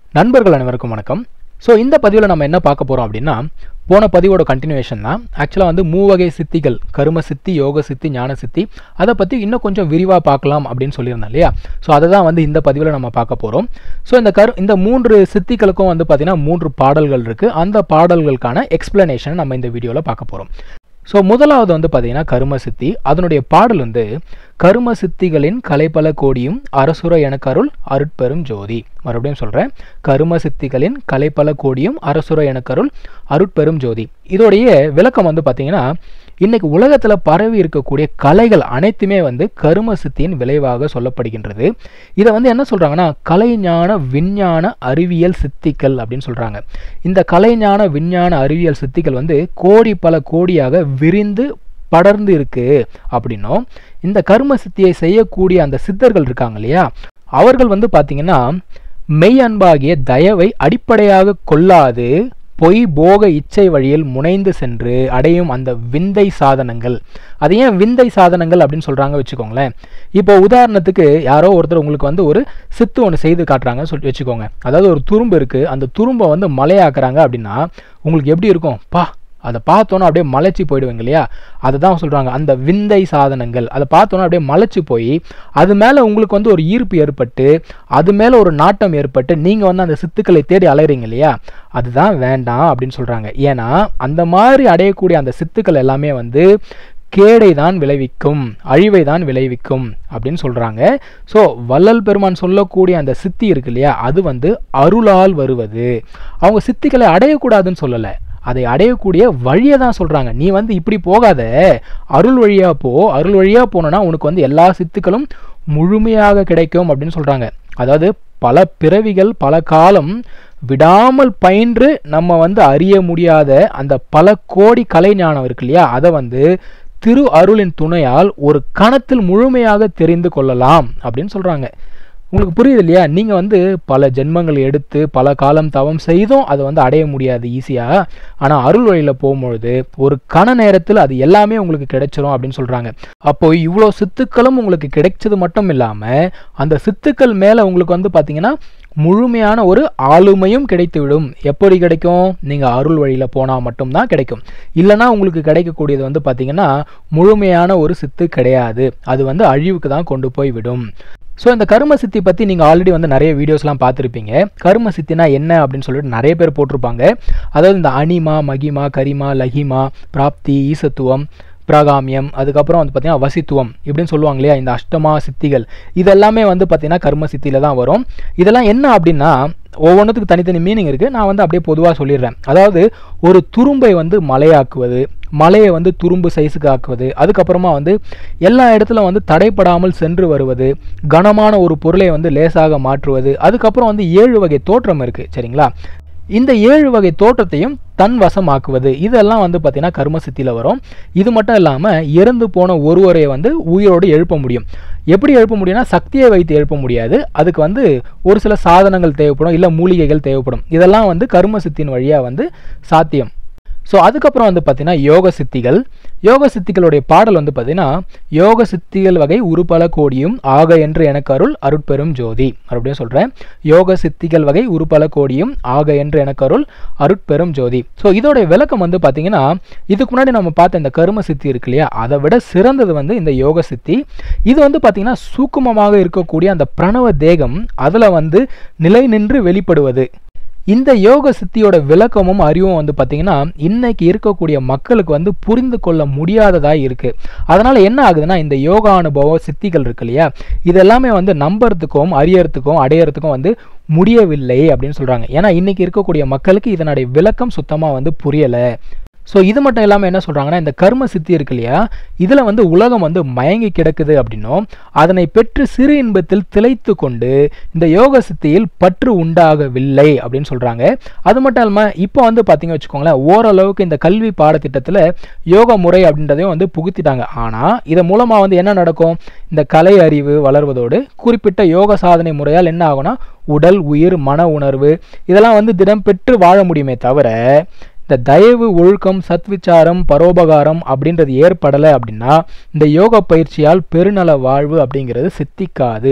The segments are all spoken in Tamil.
நண்பர்கள் அனைவருக்கும் வணக்கம் ஸோ இந்த பதிவில் நம்ம என்ன பார்க்க போகிறோம் அப்படின்னா போன பதிவோட கண்டினியூவேஷன் தான் ஆக்சுவலாக வந்து மூவகை சித்திகள் கரும சித்தி யோக சித்தி ஞான சித்தி அதை பற்றி இன்னும் கொஞ்சம் விரிவாக பார்க்கலாம் அப்படின்னு சொல்லியிருந்தேன் இல்லையா ஸோ அதை தான் வந்து இந்த பதிவில் நம்ம பார்க்க போகிறோம் ஸோ இந்த கரு இந்த மூன்று சித்திகளுக்கும் வந்து பார்த்திங்கன்னா மூன்று பாடல்கள் இருக்குது அந்த பாடல்களுக்கான எக்ஸ்பிளனேஷன் நம்ம இந்த வீடியோவில் பார்க்க போகிறோம் ஸோ முதலாவது வந்து பார்த்தீங்கன்னா கரும சித்தி அதனுடைய பாடல் வந்து கரும சித்திகளின் கலைப்பல கோடியும் அரசுர எனக்கருள் அருட்பெரும் ஜோதி மறுபடியும் சொல்கிறேன் கரும சித்திகளின் கலைப்பல கோடியும் அரசுர எனக்கருள் அருட்பெரும் ஜோதி இதோடைய விளக்கம் வந்து பார்த்தீங்கன்னா இன்னைக்கு உலகத்தில் பரவி இருக்கக்கூடிய கலைகள் அனைத்துமே வந்து கரும சித்தியின் விளைவாக சொல்லப்படுகின்றது இதை வந்து என்ன சொல்கிறாங்கன்னா கலைஞான விஞ்ஞான அறிவியல் சித்திகள் அப்படின்னு சொல்கிறாங்க இந்த கலைஞான விஞ்ஞான அறிவியல் சித்திகள் வந்து கோடி பல கோடியாக விரிந்து படர்ந்து இருக்கு அப்படின்னும் இந்த கர்ம சித்தியை செய்யக்கூடிய அந்த சித்தர்கள் இருக்காங்க இல்லையா அவர்கள் வந்து பார்த்தீங்கன்னா மெய் அன்பாகிய தயவை அடிப்படையாக கொள்ளாது பொய் போக இச்சை வழியில் முனைந்து சென்று அடையும் அந்த விந்தை சாதனங்கள் அது ஏன் விந்தை சாதனங்கள் அப்படின்னு சொல்கிறாங்க வச்சுக்கோங்களேன் இப்போ உதாரணத்துக்கு யாரோ ஒருத்தர் உங்களுக்கு வந்து ஒரு சித்து ஒன்று செய்து காட்டுறாங்கன்னு சொல்லி வச்சுக்கோங்க அதாவது ஒரு துரும்பு இருக்குது அந்த துரும்பை வந்து மலையாக்குறாங்க அப்படின்னா உங்களுக்கு எப்படி இருக்கும் பா அதை பார்த்தோன்னா அப்படியே மலைச்சி போயிடுவீங்க இல்லையா அதுதான் சொல்கிறாங்க அந்த விந்தை சாதனங்கள் அதை பார்த்தோன்னா அப்படியே மலைச்சி போய் அது மேலே உங்களுக்கு வந்து ஒரு ஈர்ப்பு ஏற்பட்டு அது மேலே ஒரு நாட்டம் ஏற்பட்டு நீங்கள் வந்து அந்த சித்துக்களை தேடி அலைகிறீங்க இல்லையா அதுதான் வேண்டாம் அப்படின்னு சொல்கிறாங்க ஏன்னா அந்த மாதிரி அடையக்கூடிய அந்த சித்துக்கள் எல்லாமே வந்து கேடை தான் விளைவிக்கும் அழிவை தான் விளைவிக்கும் அப்படின்னு சொல்கிறாங்க ஸோ வள்ளல் பெருமான் சொல்லக்கூடிய அந்த சித்தி இருக்கு இல்லையா அது வந்து அருளால் வருவது அவங்க சித்திகளை அடையக்கூடாதுன்னு சொல்லலை அதை அடையக்கூடிய வழியை தான் சொல்கிறாங்க நீ வந்து இப்படி போகாத அருள் வழியாக போ அருள் வழியாக போனோன்னா உனக்கு வந்து எல்லா சித்துக்களும் முழுமையாக கிடைக்கும் அப்படின்னு சொல்கிறாங்க அதாவது பல பிறவிகள் பல காலம் விடாமல் பயின்று நம்ம வந்து அறிய முடியாத அந்த பல கோடி கலை ஞானம் இருக்கு இல்லையா அதை வந்து திரு அருளின் துணையால் ஒரு கணத்தில் முழுமையாக தெரிந்து கொள்ளலாம் அப்படின்னு சொல்கிறாங்க உங்களுக்கு புரியுது இல்லையா நீங்கள் வந்து பல ஜென்மங்கள் எடுத்து பல காலம் தவம் செய்தும் அதை வந்து அடைய முடியாது ஈஸியாக ஆனால் அருள் வழியில் போகும்பொழுது ஒரு கண நேரத்தில் அது எல்லாமே உங்களுக்கு கிடைச்சிரும் அப்படின்னு சொல்கிறாங்க அப்போ இவ்வளோ சித்துக்களும் உங்களுக்கு கிடைச்சது மட்டும் இல்லாமல் அந்த சித்துக்கள் மேலே உங்களுக்கு வந்து பார்த்தீங்கன்னா முழுமையான ஒரு ஆளுமையும் கிடைத்துவிடும் எப்படி கிடைக்கும் நீங்கள் அருள் வழியில் போனால் மட்டும்தான் கிடைக்கும் இல்லைனா உங்களுக்கு கிடைக்கக்கூடியது வந்து பார்த்தீங்கன்னா முழுமையான ஒரு சித்து கிடையாது அது வந்து அழிவுக்கு தான் கொண்டு போய் விடும் ஸோ இந்த கரும சித்தி பற்றி நீங்கள் ஆல்ரெடி வந்து நிறைய வீடியோஸ்லாம் பார்த்துருப்பீங்க கரும சித்தினா என்ன அப்படின்னு சொல்லிட்டு நிறைய பேர் போட்டிருப்பாங்க அதாவது இந்த அனிமா மகிமா கரிமா லஹிமா பிராப்தி ஈசத்துவம் பிராகாமியம் அதுக்கப்புறம் வந்து பார்த்தீங்கன்னா வசித்துவம் இப்படின்னு சொல்லுவாங்க இல்லையா இந்த அஷ்டமா சித்திகள் இதெல்லாமே வந்து பார்த்தீங்கன்னா கர்ம சித்தியில் தான் வரும் இதெல்லாம் என்ன அப்படின்னா ஒவ்வொன்றுத்துக்கு தனித்தனி மீனிங் இருக்குது நான் வந்து அப்படியே பொதுவாக சொல்லிடுறேன் அதாவது ஒரு துரும்பை வந்து மலையாக்குவது மலையை வந்து துரும்பு சைஸுக்கு ஆக்குவது அதுக்கப்புறமா வந்து எல்லா இடத்துல வந்து தடைப்படாமல் சென்று வருவது கனமான ஒரு பொருளை வந்து லேசாக மாற்றுவது அதுக்கப்புறம் வந்து ஏழு வகை தோற்றம் இருக்குது சரிங்களா இந்த ஏழு வகை தோற்றத்தையும் தன் வசமாக்குவது இதெல்லாம் வந்து பார்த்தீங்கன்னா கர்மசித்தியில் வரும் இது மட்டும் இல்லாமல் இறந்து போன ஒருவரை வந்து உயிரோடு எழுப்ப முடியும் எப்படி எழுப்ப முடியும்னா சக்தியை வைத்து எழுப்ப முடியாது அதுக்கு வந்து ஒரு சில சாதனங்கள் தேவைப்படும் இல்லை மூலிகைகள் தேவைப்படும் இதெல்லாம் வந்து கர்ம சித்தின் வழியாக வந்து சாத்தியம் ஸோ அதுக்கப்புறம் வந்து பார்த்தீங்கன்னா யோக சித்திகள் யோக சித்திகளுடைய பாடல் வந்து பார்த்தீங்கன்னா யோக சித்திகள் வகை உருபல கோடியும் ஆக என்று எனக்கு அருள் அருட்பெரும் ஜோதி மறுபடியும் சொல்கிறேன் யோக சித்திகள் வகை உருபல கோடியும் ஆக என்று எனக்கு அருள் அருட்பெரும் ஜோதி ஸோ இதோடைய விளக்கம் வந்து பார்த்தீங்கன்னா இதுக்கு முன்னாடி நம்ம பார்த்த இந்த கரும சித்தி இருக்கு இல்லையா அதை விட சிறந்தது வந்து இந்த யோக சித்தி இது வந்து பார்த்தீங்கன்னா சூக்குமமாக இருக்கக்கூடிய அந்த பிரணவ தேகம் அதில் வந்து நிலை நின்று வெளிப்படுவது இந்த யோக சித்தியோட விளக்கமும் அறிவும் வந்து பார்த்தீங்கன்னா இன்னைக்கு இருக்கக்கூடிய மக்களுக்கு வந்து புரிந்து கொள்ள முடியாததாக இருக்குது அதனால் என்ன ஆகுதுன்னா இந்த யோகா அனுபவ சித்திகள் இருக்கு இல்லையா இதெல்லாமே வந்து நம்புறதுக்கும் அறியறதுக்கும் அடையறதுக்கும் வந்து முடியவில்லை அப்படின்னு சொல்கிறாங்க ஏன்னா இன்னைக்கு இருக்கக்கூடிய மக்களுக்கு இதனுடைய விளக்கம் சுத்தமாக வந்து புரியலை ஸோ இது மட்டும் இல்லாமல் என்ன சொல்கிறாங்கன்னா இந்த கர்ம சித்தி இருக்கு இல்லையா இதில் வந்து உலகம் வந்து மயங்கி கிடக்குது அப்படின்னும் அதனை பெற்று சிறு இன்பத்தில் திளைத்து கொண்டு இந்த யோக சித்தியில் பற்று உண்டாகவில்லை அப்படின்னு சொல்கிறாங்க அது மட்டும் இல்லாமல் இப்போ வந்து பார்த்தீங்க வச்சுக்கோங்களேன் ஓரளவுக்கு இந்த கல்வி பாடத்திட்டத்தில் யோக முறை அப்படின்றதையும் வந்து புகுத்திட்டாங்க ஆனால் இதன் மூலமாக வந்து என்ன நடக்கும் இந்த கலை அறிவு வளர்வதோடு குறிப்பிட்ட யோக சாதனை முறையால் என்ன ஆகும்னா உடல் உயிர் மன உணர்வு இதெல்லாம் வந்து தினம் பெற்று வாழ முடியுமே தவிர இந்த தயவு ஒழுக்கம் சத்விச்சாரம் பரோபகாரம் அப்படின்றது ஏற்படலை அப்படின்னா இந்த யோக பயிற்சியால் பெருநல வாழ்வு அப்படிங்கிறது சித்திக்காது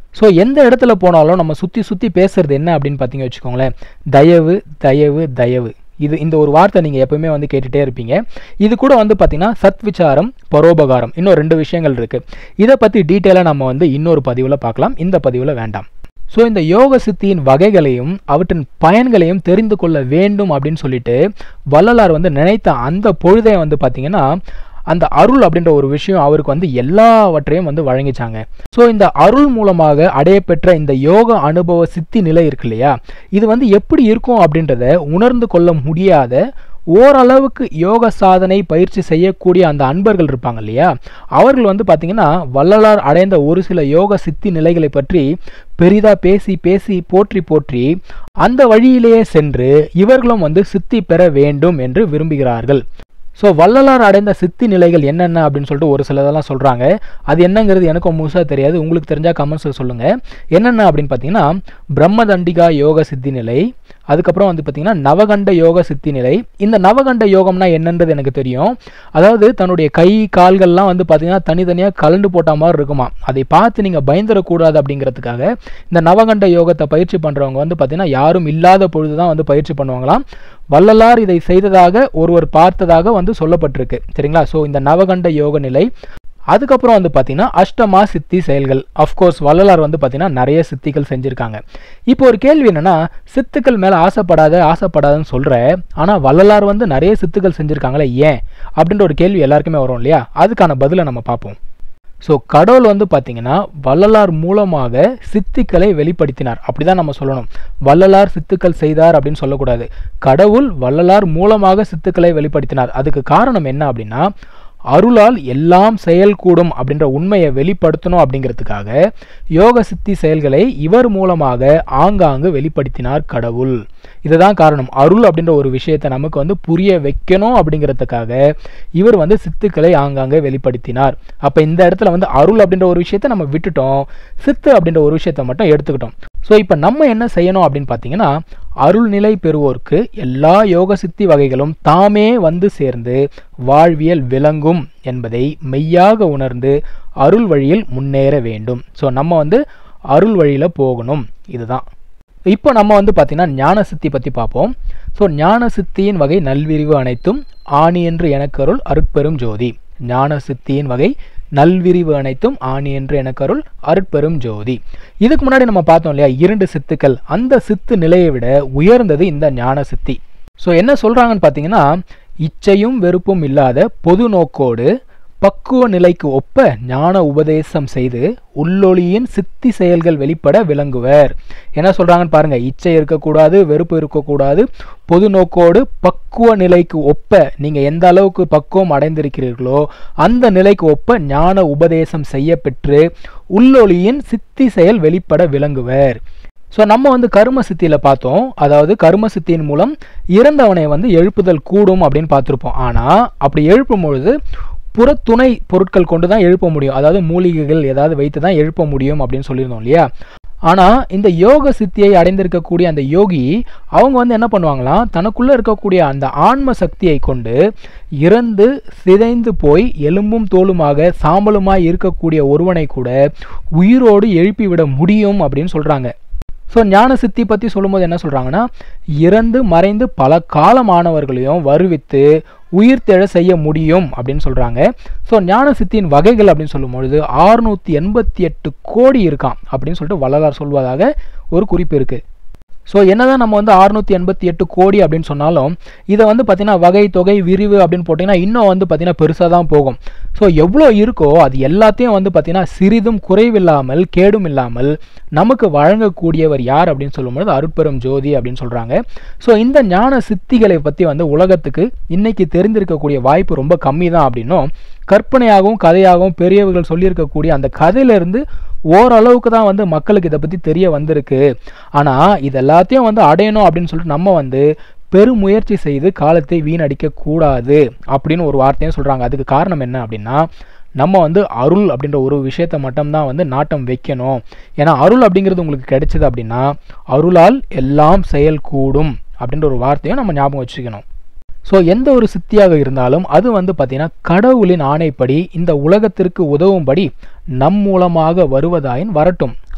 ஸோ எந்த இடத்துல போனாலும் நம்ம சுற்றி சுற்றி பேசுறது என்ன அப்படின்னு பார்த்தீங்க வச்சுக்கோங்களேன் தயவு தயவு தயவு இது இந்த ஒரு வார்த்தை நீங்கள் எப்பவுமே வந்து கேட்டுகிட்டே இருப்பீங்க இது கூட வந்து பார்த்தீங்கன்னா சத் விசாரம் பரோபகாரம் இன்னும் ரெண்டு விஷயங்கள் இருக்குது இதை பற்றி டீட்டெயிலாக நம்ம வந்து இன்னொரு பதிவில் பார்க்கலாம் இந்த பதிவில் வேண்டாம் ஸோ இந்த யோக சித்தியின் வகைகளையும் அவற்றின் பயன்களையும் தெரிந்து கொள்ள வேண்டும் அப்படின்னு சொல்லிட்டு வள்ளலார் வந்து நினைத்த அந்த பொழுதை வந்து பார்த்தீங்கன்னா அந்த அருள் அப்படின்ற ஒரு விஷயம் அவருக்கு வந்து எல்லாவற்றையும் வந்து வழங்கிச்சாங்க ஸோ இந்த அருள் மூலமாக அடையப்பெற்ற இந்த யோக அனுபவ சித்தி நிலை இருக்கு இல்லையா இது வந்து எப்படி இருக்கும் அப்படின்றத உணர்ந்து கொள்ள முடியாத ஓரளவுக்கு யோக சாதனை பயிற்சி செய்யக்கூடிய அந்த அன்பர்கள் இருப்பாங்க இல்லையா அவர்கள் வந்து பார்த்தீங்கன்னா வள்ளலார் அடைந்த ஒரு சில யோக சித்தி நிலைகளை பற்றி பெரிதா பேசி பேசி போற்றி போற்றி அந்த வழியிலேயே சென்று இவர்களும் வந்து சித்தி பெற வேண்டும் என்று விரும்புகிறார்கள் ஸோ வள்ளலார் அடைந்த சித்தி நிலைகள் என்னென்ன அப்படின்னு சொல்லிட்டு ஒரு சிலதெல்லாம் சொல்கிறாங்க அது என்னங்கிறது எனக்கும் முழுசாக தெரியாது உங்களுக்கு தெரிஞ்சால் கமெண்ட்ஸில் சொல்லுங்கள் என்னென்ன அப்படின்னு பார்த்தீங்கன்னா பிரம்மதண்டிகா யோக சித்தி நிலை அதுக்கப்புறம் வந்து பார்த்தீங்கன்னா நவகண்ட யோக சித்தி நிலை இந்த நவகண்ட யோகம்னா என்னன்றது எனக்கு தெரியும் அதாவது தன்னுடைய கை கால்கள்லாம் வந்து பார்த்தீங்கன்னா தனித்தனியாக கலண்டு போட்ட மாதிரி இருக்குமா அதை பார்த்து நீங்கள் பயந்துடக்கூடாது அப்படிங்கிறதுக்காக இந்த நவகண்ட யோகத்தை பயிற்சி பண்ணுறவங்க வந்து பார்த்தீங்கன்னா யாரும் இல்லாத பொழுது தான் வந்து பயிற்சி பண்ணுவாங்களாம் வள்ளலார் இதை செய்ததாக ஒருவர் பார்த்ததாக வந்து சொல்லப்பட்டிருக்கு சரிங்களா ஸோ இந்த நவகண்ட யோக நிலை அதுக்கப்புறம் வந்து பார்த்தீங்கன்னா அஷ்டமா சித்தி செயல்கள் அஃப்கோர்ஸ் வள்ளலார் வந்து பார்த்தீங்கன்னா நிறைய சித்திகள் செஞ்சுருக்காங்க இப்போ ஒரு கேள்வி என்னன்னா சித்துக்கள் மேலே ஆசைப்படாத ஆசைப்படாதன்னு சொல்கிற ஆனால் வள்ளலார் வந்து நிறைய சித்துக்கள் செஞ்சுருக்காங்களே ஏன் அப்படின்ற ஒரு கேள்வி எல்லாருக்குமே வரும் இல்லையா அதுக்கான பதிலை நம்ம பார்ப்போம் ஸோ கடவுள் வந்து பார்த்தீங்கன்னா வள்ளலார் மூலமாக சித்திக்களை வெளிப்படுத்தினார் அப்படிதான் நம்ம சொல்லணும் வள்ளலார் சித்துக்கள் செய்தார் அப்படின்னு சொல்லக்கூடாது கடவுள் வள்ளலார் மூலமாக சித்துக்களை வெளிப்படுத்தினார் அதுக்கு காரணம் என்ன அப்படின்னா அருளால் எல்லாம் செயல்கூடும் அப்படின்ற உண்மையை வெளிப்படுத்தணும் அப்படிங்கிறதுக்காக யோக சித்தி செயல்களை இவர் மூலமாக ஆங்காங்கு வெளிப்படுத்தினார் கடவுள் இதுதான் காரணம் அருள் அப்படின்ற ஒரு விஷயத்தை நமக்கு வந்து புரிய வைக்கணும் அப்படிங்கிறதுக்காக இவர் வந்து சித்துக்களை ஆங்காங்கே வெளிப்படுத்தினார் அப்போ இந்த இடத்துல வந்து அருள் அப்படின்ற ஒரு விஷயத்தை நம்ம விட்டுட்டோம் சித்து அப்படின்ற ஒரு விஷயத்தை மட்டும் எடுத்துக்கிட்டோம் ஸோ இப்போ நம்ம என்ன செய்யணும் அப்படின்னு பார்த்தீங்கன்னா அருள்நிலை பெறுவோருக்கு எல்லா யோக சித்தி வகைகளும் தாமே வந்து சேர்ந்து வாழ்வியல் விளங்கும் என்பதை மெய்யாக உணர்ந்து அருள் வழியில் முன்னேற வேண்டும் ஸோ நம்ம வந்து அருள் வழியில் போகணும் இதுதான் இப்போ நம்ம வந்து பார்த்தீங்கன்னா ஞான சித்தி பற்றி பார்ப்போம் ஸோ ஞான சித்தியின் வகை நல்விரிவு அனைத்தும் ஆணி என்று எனக்கருள் அருட்பெரும் ஜோதி ஞான சித்தியின் வகை நல்விரிவு அனைத்தும் ஆணி என்று எனக்கருள் அருட்பெரும் ஜோதி இதுக்கு முன்னாடி நம்ம பார்த்தோம் இல்லையா இரண்டு சித்துக்கள் அந்த சித்து நிலையை விட உயர்ந்தது இந்த ஞான சித்தி ஸோ என்ன சொல்றாங்கன்னு பார்த்தீங்கன்னா இச்சையும் வெறுப்பும் இல்லாத பொது நோக்கோடு பக்குவ நிலைக்கு ஒப்ப ஞான உபதேசம் செய்து உள்ளொளியின் சித்தி செயல்கள் வெளிப்பட விளங்குவர் என்ன சொல்றாங்கன்னு பாருங்க இச்சை இருக்கக்கூடாது வெறுப்பு இருக்கக்கூடாது பொது நோக்கோடு பக்குவ நிலைக்கு ஒப்ப நீங்க எந்த அளவுக்கு பக்குவம் அடைந்திருக்கிறீர்களோ அந்த நிலைக்கு ஒப்ப ஞான உபதேசம் செய்ய பெற்று உள்ளொளியின் சித்தி செயல் வெளிப்பட விளங்குவர் ஸோ நம்ம வந்து கர்ம சித்தியில் பார்த்தோம் அதாவது கர்ம சித்தியின் மூலம் இறந்தவனை வந்து எழுப்புதல் கூடும் அப்படின்னு பார்த்துருப்போம் ஆனால் அப்படி எழுப்பும் பொழுது புறத்துணை பொருட்கள் கொண்டு தான் எழுப்ப முடியும் அதாவது மூலிகைகள் ஏதாவது வைத்து தான் எழுப்ப முடியும் அப்படின்னு சொல்லியிருந்தோம் இல்லையா ஆனால் இந்த யோக சித்தியை அடைந்திருக்கக்கூடிய அந்த யோகி அவங்க வந்து என்ன பண்ணுவாங்களாம் தனக்குள்ளே இருக்கக்கூடிய அந்த ஆன்ம சக்தியை கொண்டு இறந்து சிதைந்து போய் எலும்பும் தோலுமாக சாம்பலுமாய் இருக்கக்கூடிய ஒருவனை கூட உயிரோடு எழுப்பிவிட முடியும் அப்படின்னு சொல்கிறாங்க ஸோ ஞான சித்தி பற்றி சொல்லும்போது என்ன சொல்கிறாங்கன்னா இறந்து மறைந்து பல காலமானவர்களையும் வருவித்து உயிர்த்தெழ செய்ய முடியும் அப்படின்னு சொல்கிறாங்க ஸோ ஞான சித்தியின் வகைகள் அப்படின்னு சொல்லும்பொழுது ஆறுநூற்றி எண்பத்தி எட்டு கோடி இருக்கான் அப்படின்னு சொல்லிட்டு வள்ளலார் சொல்வதாக ஒரு குறிப்பு இருக்குது ஸோ என்னதான் நம்ம வந்து அறுநூத்தி எண்பத்தி எட்டு கோடி அப்படின்னு சொன்னாலும் இதை வந்து பார்த்தீங்கன்னா வகை தொகை விரிவு அப்படின்னு போட்டிங்கன்னா இன்னும் வந்து பார்த்தீங்கன்னா பெருசாக தான் போகும் ஸோ எவ்வளோ இருக்கோ அது எல்லாத்தையும் வந்து பார்த்தீங்கன்னா சிறிதும் குறைவில்லாமல் கேடும் இல்லாமல் நமக்கு வழங்கக்கூடியவர் யார் அப்படின்னு சொல்லும்போது அருட்பெரும் ஜோதி அப்படின்னு சொல்கிறாங்க ஸோ இந்த ஞான சித்திகளை பற்றி வந்து உலகத்துக்கு இன்னைக்கு தெரிந்திருக்கக்கூடிய வாய்ப்பு ரொம்ப கம்மி தான் அப்படின்னும் கற்பனையாகவும் கதையாகவும் பெரியவர்கள் சொல்லியிருக்கக்கூடிய அந்த கதையிலிருந்து ஓரளவுக்கு தான் வந்து மக்களுக்கு இதை பற்றி தெரிய வந்திருக்கு ஆனால் இது எல்லாத்தையும் வந்து அடையணும் அப்படின்னு சொல்லிட்டு நம்ம வந்து பெருமுயற்சி செய்து காலத்தை வீணடிக்க கூடாது அப்படின்னு ஒரு வார்த்தையும் சொல்கிறாங்க அதுக்கு காரணம் என்ன அப்படின்னா நம்ம வந்து அருள் அப்படின்ற ஒரு விஷயத்தை மட்டும்தான் வந்து நாட்டம் வைக்கணும் ஏன்னா அருள் அப்படிங்கிறது உங்களுக்கு கிடைச்சது அப்படின்னா அருளால் எல்லாம் செயல் கூடும் அப்படின்ற ஒரு வார்த்தையும் நம்ம ஞாபகம் வச்சுக்கணும் ஸோ எந்த ஒரு சித்தியாக இருந்தாலும் அது வந்து பார்த்தீங்கன்னா கடவுளின் ஆணைப்படி இந்த உலகத்திற்கு உதவும்படி நம் மூலமாக வருவதாயின் வரட்டும்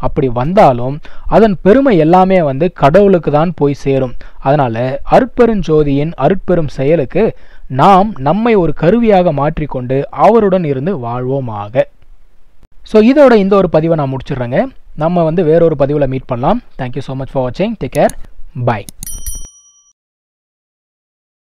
அப்படி வந்தாலும் அதன் பெருமை எல்லாமே வந்து கடவுளுக்கு தான் போய் சேரும் அதனால அருட்பெருஞ்சோதியின் அருட்பெரும் செயலுக்கு நாம் நம்மை ஒரு கருவியாக மாற்றிக்கொண்டு அவருடன் இருந்து வாழ்வோமாக ஸோ இதோட இந்த ஒரு பதிவை நான் முடிச்சிடுறேங்க நம்ம வந்து வேறொரு பதிவில் மீட் பண்ணலாம் தேங்க்யூ ஸோ மச் ஃபார் வாட்சிங் டேக் கேர் பை